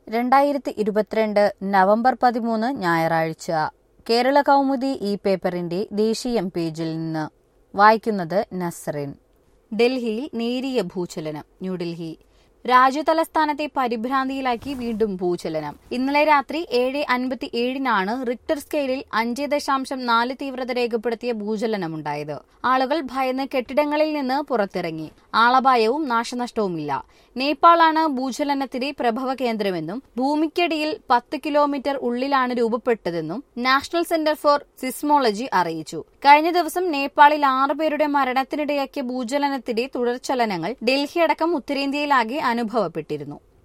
രണ്ടായിരത്തി ഇരുപത്തിരണ്ട് നവംബർ പതിമൂന്ന് ഞായറാഴ്ച കേരള കൗമുദി ഈ പേപ്പറിന്റെ ദേശീയം പേജിൽ നിന്ന് വായിക്കുന്നത് നസറിൻ ഡൽഹിയിൽ നേരിയ ഭൂചലനം ന്യൂഡൽഹി രാജ്യതലസ്ഥാനത്തെ പരിഭ്രാന്തിയിലാക്കി വീണ്ടും ഭൂചലനം ഇന്നലെ രാത്രി ഏഴ് അൻപത്തി ഏഴിനാണ് റിക്ടർ സ്കെയിലിൽ അഞ്ച് ദശാംശം നാല് തീവ്രത രേഖപ്പെടുത്തിയ ഭൂചലനമുണ്ടായത് ആളുകൾ ഭയന്ന് കെട്ടിടങ്ങളിൽ നിന്ന് പുറത്തിറങ്ങി ആളപായവും നാശനഷ്ടവുമില്ല നേപ്പാളാണ് ഭൂചലനത്തിന്റെ പ്രഭവ കേന്ദ്രമെന്നും ഭൂമിക്കടിയിൽ പത്ത് കിലോമീറ്റർ ഉള്ളിലാണ് രൂപപ്പെട്ടതെന്നും നാഷണൽ സെന്റർ ഫോർ സിസ്മോളജി അറിയിച്ചു കഴിഞ്ഞ ദിവസം നേപ്പാളിൽ ആറ് പേരുടെ മരണത്തിനിടയാക്കിയ ഭൂചലനത്തിന്റെ തുടർചലനങ്ങൾ ഡൽഹി അടക്കം ഉത്തരേന്ത്യയിലാകെ അനുഭവപ്പെട്ടിരുന്നു